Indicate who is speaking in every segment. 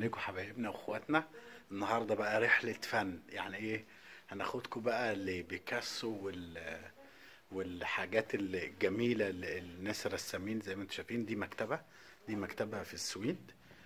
Speaker 1: عليكم حبايبنا واخواتنا النهارده بقى رحله فن يعني ايه هناخدكم بقى لبيكاسو وال والحاجات الجميله اللي الناس الرسامين زي ما انتم شايفين دي مكتبه دي مكتبه في السويد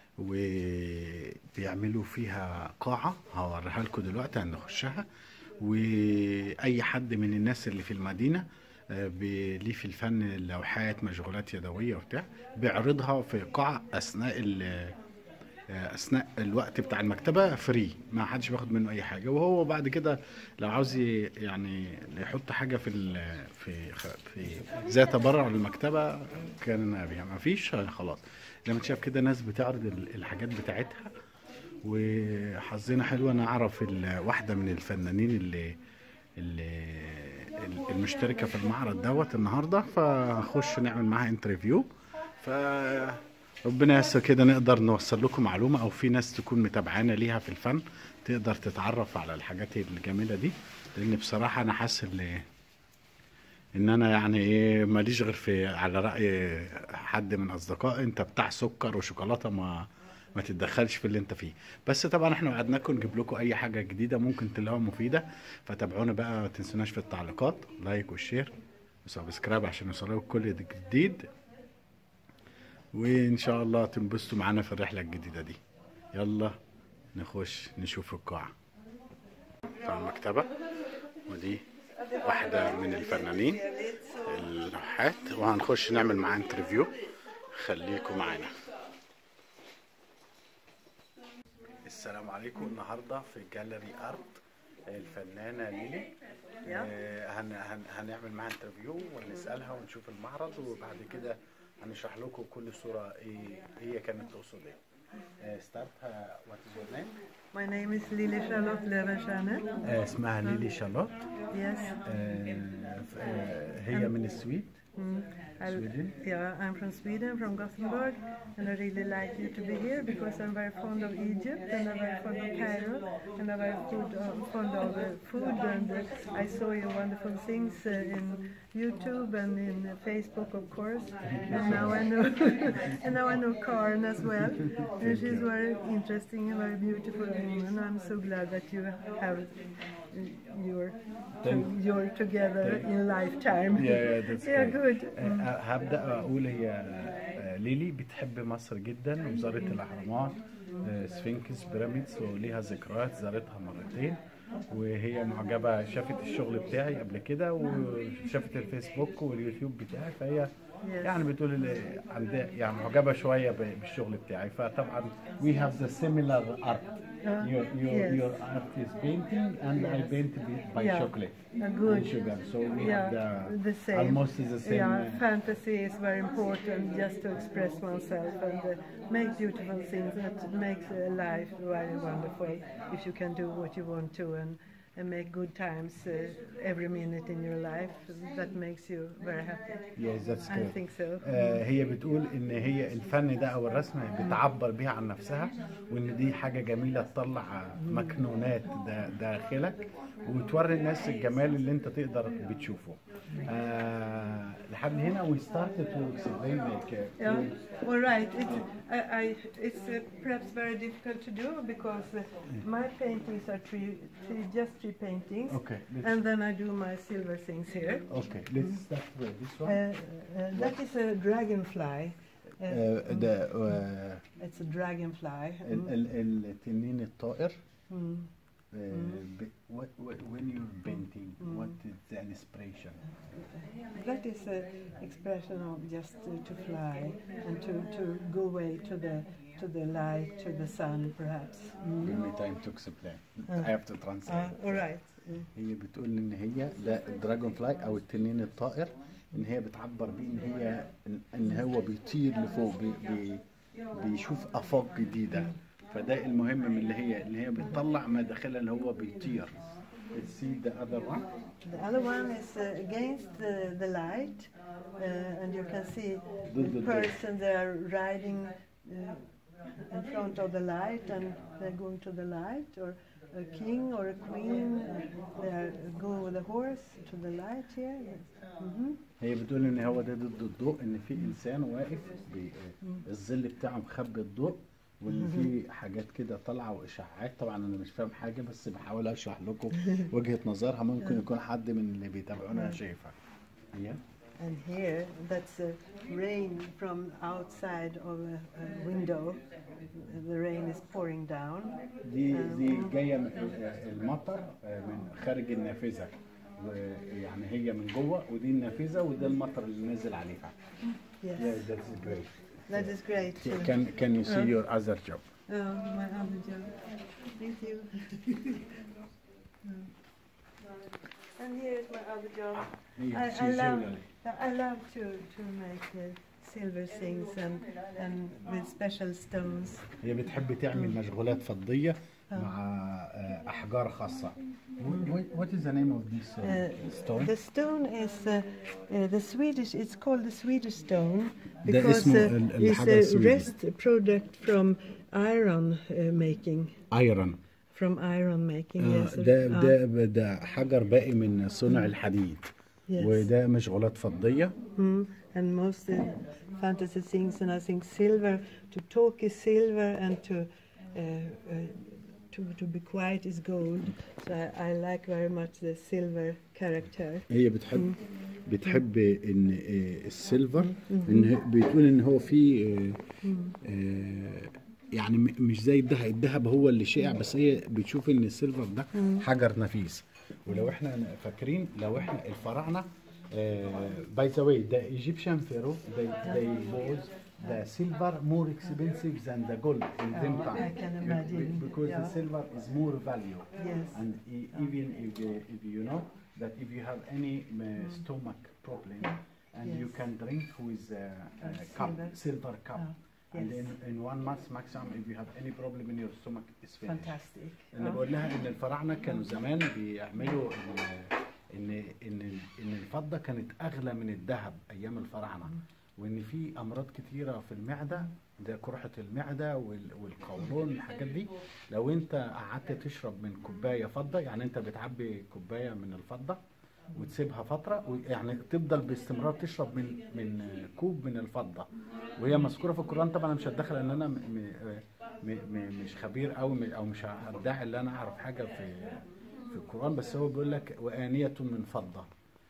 Speaker 1: وبيعملوا فيها قاعه هوريها لكم دلوقتي هنخشها واي حد من الناس اللي في المدينه آه، بي- ليه في الفن لوحات مشغولات يدويه وبتاع بيعرضها في قاعه اثناء ال- اثناء الوقت بتاع المكتبه فري ما حدش بياخد منه اي حاجه وهو بعد كده لو عاوز ي- يعني يحط حاجه في ال- في خ- في زي تبرع للمكتبه كان بيها ما فيش خلاص لما شايف كده ناس بتعرض ال- الحاجات بتاعتها وحظنا حلو انا اعرف ال- واحده من الفنانين اللي اللي المشتركه في المعرض دوت النهارده فهخش نعمل معاها انترفيو ف ربنا يسر كده نقدر نوصل لكم معلومه او في ناس تكون متابعانا ليها في الفن تقدر تتعرف على الحاجات الجميله دي لان بصراحه انا حاسس ان ان انا يعني ايه ماليش غير في على راي حد من اصدقائي انت بتاع سكر وشوكولاته ما ما تتدخلش في اللي انت فيه بس طبعا احنا وعدناكم نجيب لكم اي حاجه جديده ممكن تلاقوها مفيده فتابعونا بقى ما تنسوناش في التعليقات لايك والشير وسبسكرايب عشان يوصلكم كل جديد وان شاء الله تنبسطوا معانا في الرحله الجديده دي يلا نخش نشوف القاعه بتاع المكتبه ودي واحده من الفنانين اللوحات وهنخش نعمل معاه انترفيو خليكم معانا السلام عليكم النهارده في جاليري ارت الفنانه ليلي آه، هن هن هنعمل معاها انترفيو ونسالها ونشوف المعرض وبعد كده هنشرح لكم كل صوره ايه هي كانت تقصد ايه ستارت وات از يور نيم
Speaker 2: My name is Lily Charlotte Löwenstierner.
Speaker 1: اسمها ليلي شارلوت
Speaker 2: Yes.
Speaker 1: آه، ف- آه، هي من السويد
Speaker 2: Mm. I'll-
Speaker 1: Sweden?
Speaker 2: Yeah, I'm from Sweden, from Gothenburg, and I really like you to be here because I'm very fond of Egypt and I'm very fond of Cairo and I'm very food, uh, fond of uh, food and uh, I saw your wonderful things uh, in YouTube and in uh, Facebook, of course. And now I know, and now I know Karen as well, and she's very interesting and very beautiful woman. I'm so glad that you have uh, your
Speaker 1: Thank-
Speaker 2: you're together in lifetime.
Speaker 1: Yeah, yeah, that's
Speaker 2: yeah,
Speaker 1: great.
Speaker 2: good.
Speaker 1: آه، هبدا اقول هي آه، ليلي بتحب مصر جدا وزارت الاهرامات آه، سفنكس بيراميدز وليها ذكريات زارتها مرتين وهي معجبه شافت الشغل بتاعي قبل كده وشافت الفيسبوك واليوتيوب بتاعي فهي
Speaker 2: Yes.
Speaker 1: يعني بتقول اللي عندها يعني معجبه شويه ب- بالشغل بتاعي فطبعا we have the similar art your your
Speaker 2: yes.
Speaker 1: your art is painting and I paint by
Speaker 2: Yeah.
Speaker 1: chocolate
Speaker 2: Uh, good.
Speaker 1: and sugar so we
Speaker 2: Yeah,
Speaker 1: have the,
Speaker 2: the same.
Speaker 1: almost the same
Speaker 2: Yeah,
Speaker 1: uh,
Speaker 2: fantasy is very important just to express oneself and uh, make beautiful things that makes uh, life very wonderful if you can do what you want to and, and make good times uh, every minute in your life. That makes you very happy.
Speaker 1: Yes, that's
Speaker 2: I
Speaker 1: correct.
Speaker 2: think so.
Speaker 1: آه، هي بتقول ان هي الفن ده او الرسم بتعبر بيها عن نفسها وان دي حاجه جميله تطلع مكنونات دا داخلك وتوري الناس الجمال اللي انت تقدر بتشوفه. آه لحد هنا we started to explain like uh,
Speaker 2: Yeah, all right. It's, I, I, it's uh, perhaps very difficult to do because uh, my paintings are three, three, just three paintings.
Speaker 1: Okay, let's-
Speaker 2: And then I do my silver things here.
Speaker 1: okay let's start with this
Speaker 2: Uh,
Speaker 1: one.
Speaker 2: uh, that is a dragonfly. Uh,
Speaker 1: آه، ده آه،
Speaker 2: it's a dragonfly.
Speaker 1: ال- ال- التنين الطائر
Speaker 2: Mm.
Speaker 1: آه، ب- what, what, when you're painting what is the inspiration?
Speaker 2: That is an expression of just uh, to fly and to, to go away to the to the light, to the sun, perhaps.
Speaker 1: Give me time to explain. I have to translate.
Speaker 2: Uh, all right. Uh,
Speaker 1: هي بتقول ان هي ده الدراجون فلاي او التنين الطائر ان هي بتعبر بيه ان هي ان- ان هو بيطير لفوق بي بي بيشوف افاق جديده فده المهم من اللي هي اللي هي بتطلع ما داخلها اللي هو بيطير Let's see the other one.
Speaker 2: The other one is uh, against the, the light, uh, and you can see
Speaker 1: The-
Speaker 2: the
Speaker 1: the- the-
Speaker 2: person they are riding uh, in front of the light, and they're going to the light, or a king or a queen. They are, go with a horse to the light here. Yes. Mhm.
Speaker 1: هي بتقول ان هو ده ضد الضوء ان في انسان واقف بي الظل بتاعه مخبي الضوء واللي فيه حاجات كده طالعه واشاعات طبعا انا مش فاهم حاجه بس بحاول اشرح لكم وجهه نظرها ممكن يكون حد من اللي بيتابعونا شايفها هي
Speaker 2: And here, that's uh, rain from outside of a, a window. The rain is pouring down.
Speaker 1: دي دي جايه من المطر من خارج النافذه ويعني هي من جوه ودي النافذه وده المطر اللي نزل عليها
Speaker 2: Yes,
Speaker 1: Yeah, that's great.
Speaker 2: that is great. too.
Speaker 1: Can can you see your other job?
Speaker 2: Oh, my other job. Thank you. Mm. and here's my other job.
Speaker 1: هي
Speaker 2: I, I
Speaker 1: she's
Speaker 2: love,
Speaker 1: jewelry.
Speaker 2: I love to to make uh, silver things and and with special stones.
Speaker 1: هي بتحب تعمل مشغولات فضيه مع آه، احجار خاصه. What- What is the name of this uh,
Speaker 2: Uh,
Speaker 1: stone?
Speaker 2: The stone is uh, uh, the Swedish. It's called the Swedish stone
Speaker 1: ده
Speaker 2: because
Speaker 1: اسمه
Speaker 2: uh,
Speaker 1: ال-
Speaker 2: it's
Speaker 1: الحجر
Speaker 2: a
Speaker 1: السويدي.
Speaker 2: rest product from iron uh, making.
Speaker 1: ايرون
Speaker 2: From iron making.
Speaker 1: آه،
Speaker 2: yes.
Speaker 1: ده
Speaker 2: uh,
Speaker 1: ده ده حجر باقي من صنع الحديد
Speaker 2: yes.
Speaker 1: وده مشغولات فضيه
Speaker 2: Mm, and most uh, fantasy things, and I think silver, to talk is silver, and to uh, uh, to, to be quiet is gold. So I, I like very much the silver character.
Speaker 1: هي بتحب بتحب ان آه، السيلفر ان هي- بتقول ان هو في آه، آه، يعني م- مش زي الذهب الذهب هو اللي شائع بس هي بتشوف ان السيلفر ده حجر نفيس ولو احنا فاكرين لو احنا الفراعنه باي ذا واي ذا ايجيبشن فيرو they they was the silver more expensive than the gold in them
Speaker 2: Oh,
Speaker 1: time
Speaker 2: I can imagine,
Speaker 1: because the
Speaker 2: yeah.
Speaker 1: silver is more value
Speaker 2: Yes.
Speaker 1: and e- even if, uh, if you know that if you have any uh, stomach problem and you
Speaker 2: Yes.
Speaker 1: can drink with a, a
Speaker 2: Uh,
Speaker 1: cup
Speaker 2: silver.
Speaker 1: silver cup
Speaker 2: Oh,
Speaker 1: and
Speaker 2: yes.
Speaker 1: in, in one month maximum if you have any problem in your stomach it's finished
Speaker 2: Fantastic.
Speaker 1: انا
Speaker 2: Oh.
Speaker 1: بقول لها ان الفراعنه كانوا زمان بيعملوا ان ان ان ان الفضه كانت اغلى من الذهب ايام الفراعنه وان في امراض كتيره في المعده ده قرحه المعده وال- والقولون الحاجات دي لو انت قعدت تشرب من كوبايه فضه يعني انت بتعبي كوبايه من الفضه وتسيبها فتره ويعني تفضل باستمرار تشرب من من كوب من الفضه وهي مذكوره في القران طبعا انا مش هتدخل ان انا م م م م مش خبير قوي او مش هدعي ان انا اعرف حاجه في في القران بس هو بيقول لك وانيه من فضه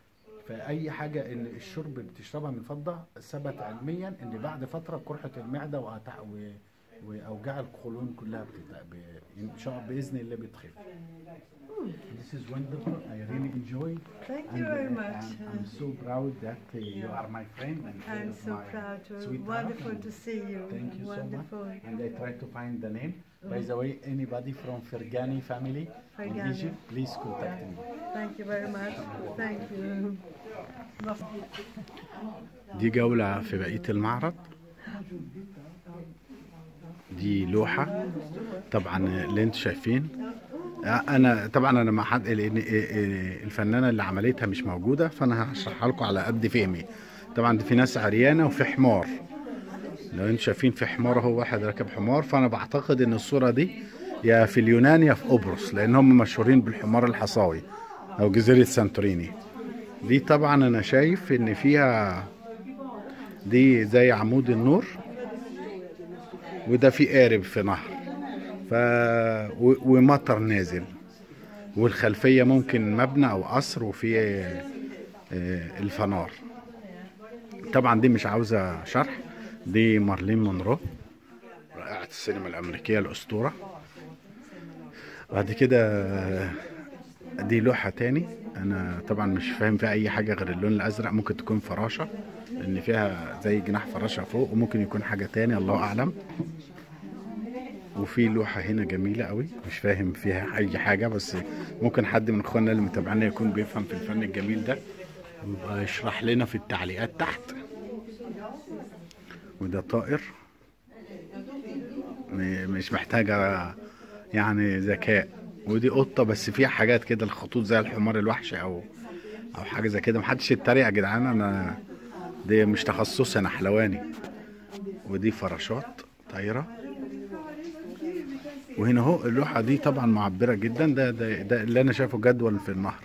Speaker 1: فاي حاجه ان الشرب بتشربها من فضه ثبت علميا ان بعد فتره قرحه المعده وأتع- و- واوجاع القولون كلها بتبدا ب- ان شاء الله باذن الله بتخف This is wonderful. I really enjoy.
Speaker 2: Thank
Speaker 1: And,
Speaker 2: you very
Speaker 1: uh,
Speaker 2: much.
Speaker 1: I'm, I'm so proud that uh, you are my friend and
Speaker 2: I'm
Speaker 1: uh,
Speaker 2: so
Speaker 1: my
Speaker 2: proud to.
Speaker 1: sweetheart
Speaker 2: Wonderful
Speaker 1: and
Speaker 2: to see you.
Speaker 1: Thank you
Speaker 2: Wonderful.
Speaker 1: so much. And I try to find the name. By the way, anybody from Fergani family in
Speaker 2: Fergani.
Speaker 1: Egypt, please contact me.
Speaker 2: Thank you very much. Thank you.
Speaker 1: دي جولة في بقية المعرض دي لوحة طبعا اللي انتوا شايفين انا طبعا انا مع حد لان الفنانة اللي عملتها مش موجودة فانا هشرحها لكم على قد فهمي طبعا في ناس عريانة وفي حمار لو انتوا شايفين في حمار اهو واحد راكب حمار فانا بعتقد ان الصورة دي يا في اليونان يا في قبرص لان هم مشهورين بالحمار الحصاوي او جزيرة سانتوريني دي طبعا انا شايف ان فيها دي زي عمود النور وده في قارب في نهر ف و- ومطر نازل والخلفيه ممكن مبنى او قصر وفي آه، الفنار طبعا دي مش عاوزه شرح دي مارلين مونرو رائعه السينما الامريكيه الاسطوره بعد كده آه، دي لوحة تاني أنا طبعا مش فاهم فيها أي حاجة غير اللون الأزرق ممكن تكون فراشة لأن فيها زي جناح فراشة فوق وممكن يكون حاجة تاني الله أعلم وفي لوحة هنا جميلة قوي مش فاهم فيها أي حاجة بس ممكن حد من إخواننا اللي متابعينا يكون بيفهم في الفن الجميل ده ويبقى يشرح لنا في التعليقات تحت وده طائر م- مش محتاجة يعني ذكاء ودي قطة بس فيها حاجات كده الخطوط زي الحمار الوحشي أو أو حاجة زي كده محدش يتريق يا جدعان أنا دي مش تخصصي أنا حلواني ودي فراشات طايرة وهنا اهو اللوحة دي طبعا معبرة جدا ده ده, ده اللي أنا شايفه جدول في النهر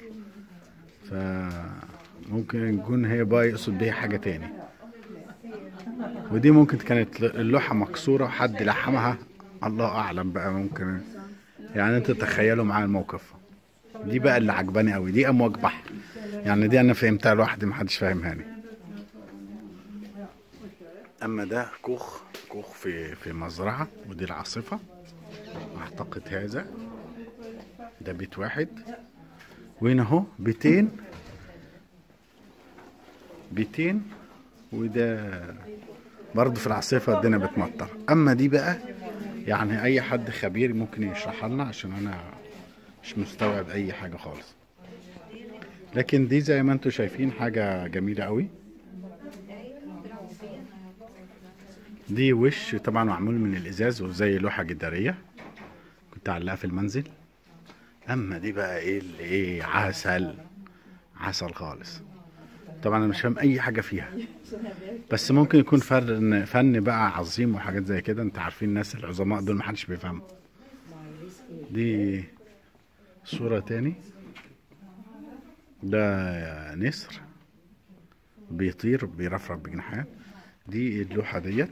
Speaker 1: فممكن يكون هي بقى يقصد بيها حاجة تاني ودي ممكن كانت اللوحة مكسورة وحد لحمها الله اعلم بقى ممكن يعني انتوا تخيلوا معايا الموقف دي بقى اللي عجباني قوي دي امواج بحر يعني دي انا فهمتها لوحدي محدش فاهمهاني اما ده كوخ كوخ في في مزرعه ودي العاصفه اعتقد هذا ده بيت واحد وهنا اهو بيتين بيتين وده برضه في العاصفه الدنيا بتمطر اما دي بقى يعني اي حد خبير ممكن يشرحها لنا عشان انا مش مستوعب اي حاجه خالص لكن دي زي ما انتم شايفين حاجه جميله قوي دي وش طبعا معمول من الازاز وزي لوحه جداريه كنت علقها في المنزل اما دي بقى ايه اللي ايه عسل عسل خالص طبعا انا مش فاهم اي حاجه فيها بس ممكن يكون فن فن بقى عظيم وحاجات زي كده انت عارفين الناس العظماء دول محدش بيفهم دي صورة تاني ده نسر بيطير بيرفرف بجناحات دي اللوحة ديت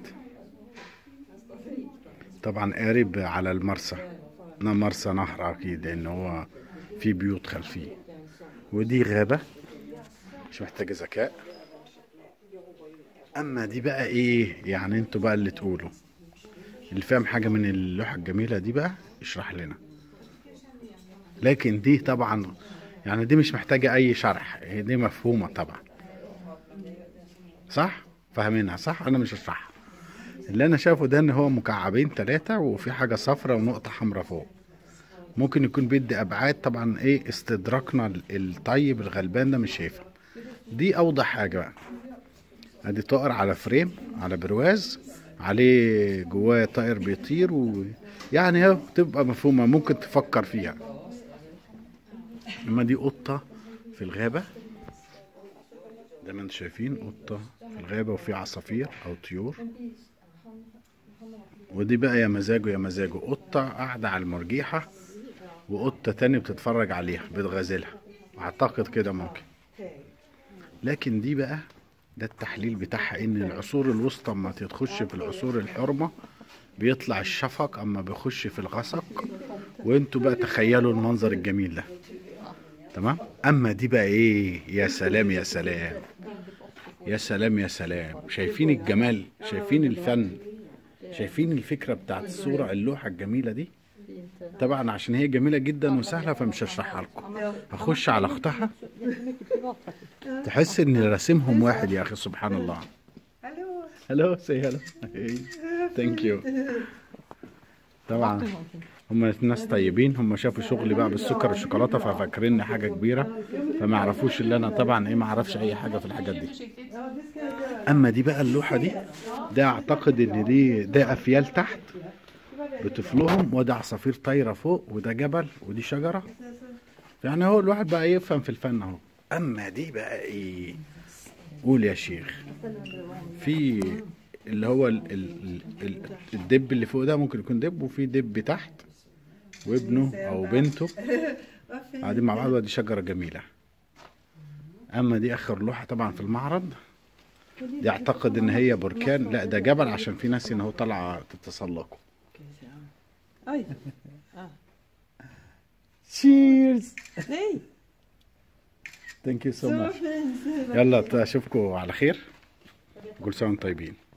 Speaker 1: طبعا قارب على المرسى نا- مرسى نهر اكيد لان هو في بيوت خلفيه ودي غابة مش محتاجة ذكاء اما دي بقى ايه يعني انتوا بقى اللي تقولوا اللي فاهم حاجة من اللوحة الجميلة دي بقى يشرح لنا لكن دي طبعا يعني دي مش محتاجة أي شرح هي دي مفهومة طبعا صح؟ فاهمينها صح؟ أنا مش هشرحها اللي أنا شايفه ده إن هو مكعبين ثلاثة وفي حاجة صفرة ونقطة حمراء فوق ممكن يكون بيدي أبعاد طبعا إيه استدراكنا ال- الطيب الغلبان ده مش شايفها دي أوضح حاجة بقى ادي طائر على فريم على برواز عليه جواه طائر بيطير و يعني هي تبقى مفهومة ممكن تفكر فيها اما دي قطة في الغابة زي ما انتم شايفين قطة في الغابة وفي عصافير او طيور ودي بقى يا مزاجه يا مزاجه قطة قاعدة على المرجيحة وقطة تاني بتتفرج عليها بتغازلها اعتقد كده ممكن لكن دي بقى ده التحليل بتاعها ان العصور الوسطى اما تخش في العصور الحرمة بيطلع الشفق اما بيخش في الغسق وانتوا بقى تخيلوا المنظر الجميل ده تمام اما دي بقى ايه يا سلام يا سلام يا سلام يا سلام شايفين الجمال شايفين الفن شايفين الفكرة بتاعت الصورة اللوحة الجميلة دي طبعا عشان هي جميلة جدا وسهلة فمش هشرحها لكم هخش على اختها تحس ان راسمهم واحد يا اخي سبحان الله
Speaker 2: Hello.
Speaker 1: هلو سي هلو ثانك يو طبعا هم ناس طيبين هم شافوا شغلي بقى بالسكر والشوكولاته ففاكريني حاجه كبيره فما يعرفوش اللي انا طبعا ايه ما اعرفش اي حاجه في الحاجات دي اما دي بقى اللوحه دي ده اعتقد ان دي ده افيال تحت بطفلهم وده عصافير طايره فوق وده جبل ودي شجره يعني هو الواحد بقى يفهم في الفن اهو اما دي بقى ايه قول يا شيخ في اللي هو ال ال ال الدب اللي فوق ده ممكن يكون دب وفي دب تحت وابنه او بنته قاعدين مع بعض ودي شجره جميله اما دي اخر لوحه طبعا في المعرض دي اعتقد ان هي بركان لا ده جبل عشان في ناس ان هو طالعه تتسلقوا
Speaker 3: Oj.
Speaker 1: تشيرز
Speaker 3: Nej.
Speaker 1: ثانك يو سو
Speaker 2: Så
Speaker 1: ماتش
Speaker 2: fint.
Speaker 1: يلا اشوفكم على خير كل سنه وانتم طيبين